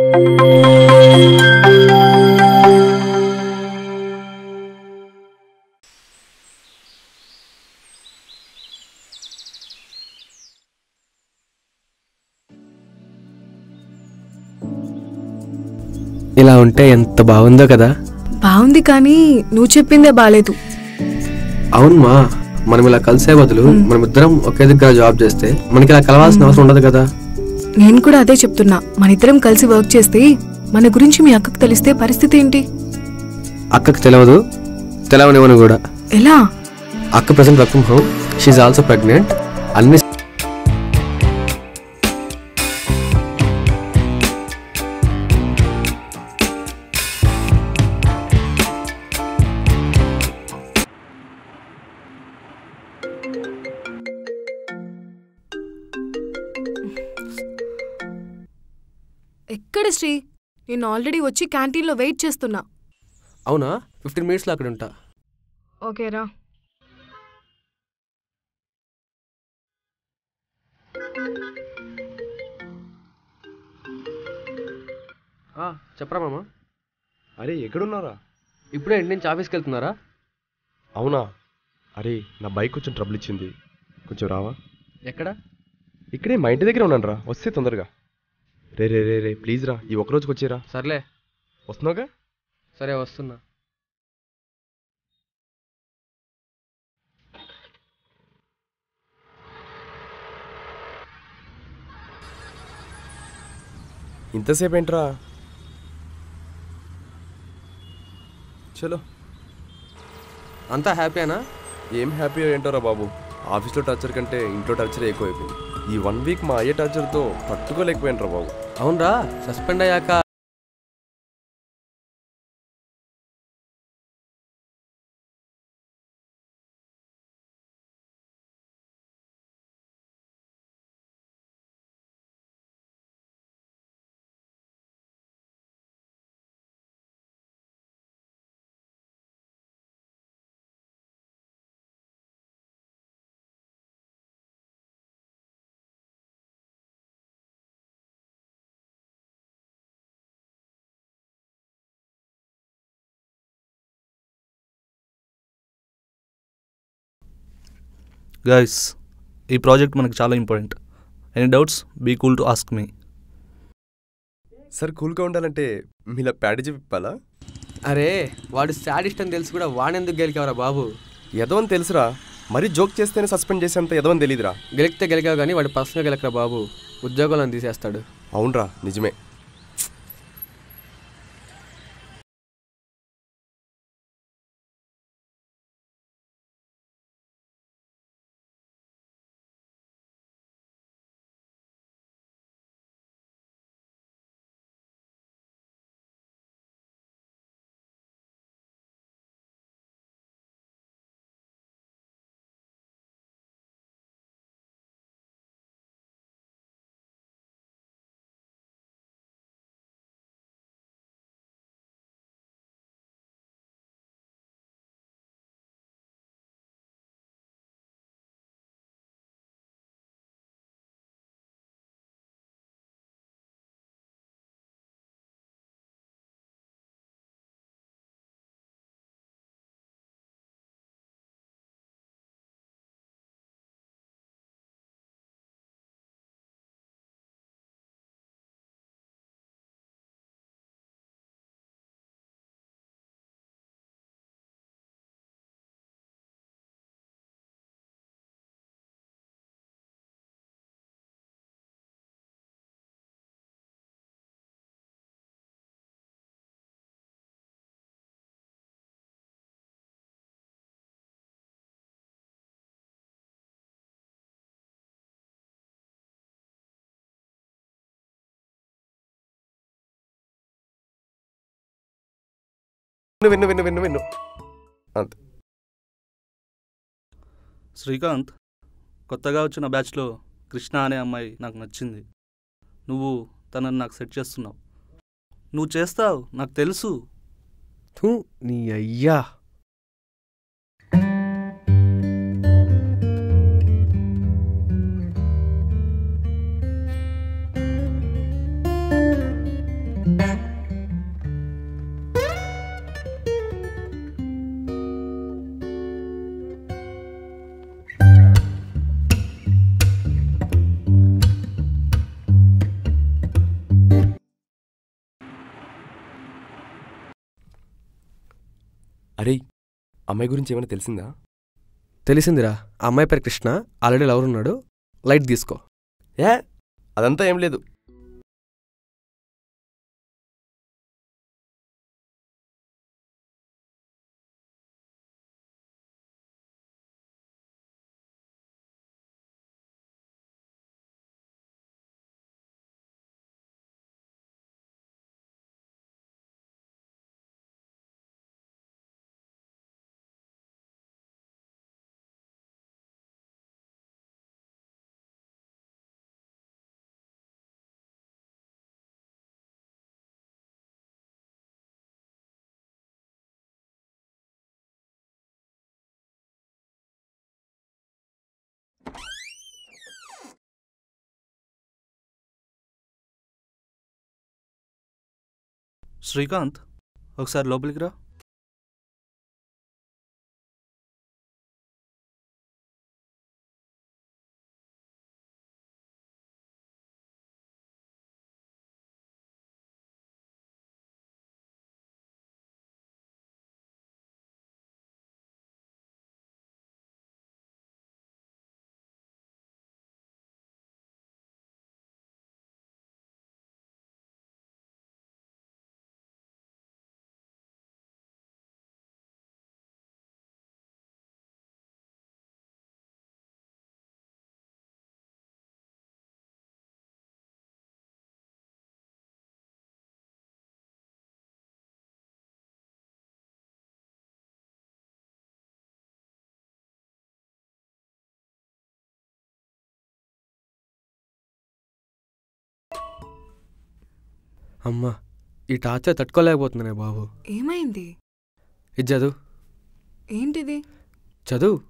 ఇలా ఉంటే ఎంత బాగుందో కదా బాగుంది కానీ నువ్వు చెప్పిందే బాలేదు అవును మా మనం ఇలా కలిసే బదులు మనం ఇద్దరం ఒకే దగ్గర జాబ్ చేస్తే మనకి ఇలా కలవాల్సిన అవసరం ఉండదు కదా నేను కూడా అదే చెప్తున్నా మన ఇద్దరం కలిసి వర్క్ చేస్తే మన గురించి మీ అక్కకు తెలిస్తే పరిస్థితి ఏంటి అక్కకి తెలియదు తెలవనివ్వను కూడా ఎలా అక్క present work from home she also pregnant అన్ని ఎక్కడ శ్రీ నేను ఆల్రెడీ వచ్చి క్యాంటీన్లో వెయిట్ చేస్తున్నా అవునా ఫిఫ్టీన్ మినిట్స్లో అక్కడ ఉంటా ఓకేరా చెప్పరా మామ అరే ఎక్కడున్నారా ఇప్పుడే ఇంటి నుంచి ఆఫీస్కి వెళ్తున్నారా అవునా అరే నా బైక్ కొంచెం ట్రబుల్ ఇచ్చింది కొంచెం రావా ఎక్కడ ఇక్కడే మా ఇంటి దగ్గర ఉన్నాను రా వస్తే తొందరగా రే రే రే రే ప్లీజ్ రా ఈ ఒక్క రోజుకి వచ్చేరా సర్లే వస్తున్నావుగా సరే వస్తున్నా ఇంతసేపు ఏంట్రా చలో అంతా హ్యాపీనా ఏం హ్యాపీ ఏంటోరా బాబు ఆఫీస్లో టార్చర్ కంటే ఇంట్లో టార్చర్ ఎక్కువైపోయింది ఈ వన్ వీక్ మా అయ్యే టార్చర్తో తట్టుకోలేకపోయాను బాబు అవునరా సస్పెండ్ అయ్యాక గైస్ ఈ ప్రాజెక్ట్ మనకు చాలా important any doubts be cool to ask me sir కూల్గా ఉండాలంటే మీలా ప్యాడేజీ చెప్పాలా అరే వాడు సాడిస్ట్ అని తెలిసి కూడా వాడెందుకు గెలికావరా బాబు ఏదో అని తెలుసురా మరీ జోక్ చేస్తేనే సస్పెండ్ చేసేంత ఏదో అని తెలియదురా గెలికితే గెలికావు కానీ వాడు పర్సనల్ గెలకరా బాబు ఉద్యోగాలను తీసేస్తాడు అవునరా నిజమే విన్ను విన్ను విన్ను విన్ను అంతే శ్రీకాంత్ కొత్తగా వచ్చిన బ్యాచ్లో కృష్ణ అనే అమ్మాయి నాకు నచ్చింది నువ్వు తనని నాకు సెట్ చేస్తున్నావు నువ్వు చేస్తావు నాకు తెలుసు థూ, నీ అయ్యా అమ్మాయి గురించి ఏమైనా తెలిసిందా తెలిసిందిరా ఆ అమ్మాయి పేరు కృష్ణ ఆల్రెడీ లవర్ ఉన్నాడు లైట్ తీసుకో ఏ అదంతా ఏం లేదు శ్రీకాంత్ ఒకసారి లోపలికి రా అమ్మా ఈ టార్చర్ తట్టుకోలేకపోతున్నానే బాబు ఏమైంది ఇది చదువు ఏంటిది చదువు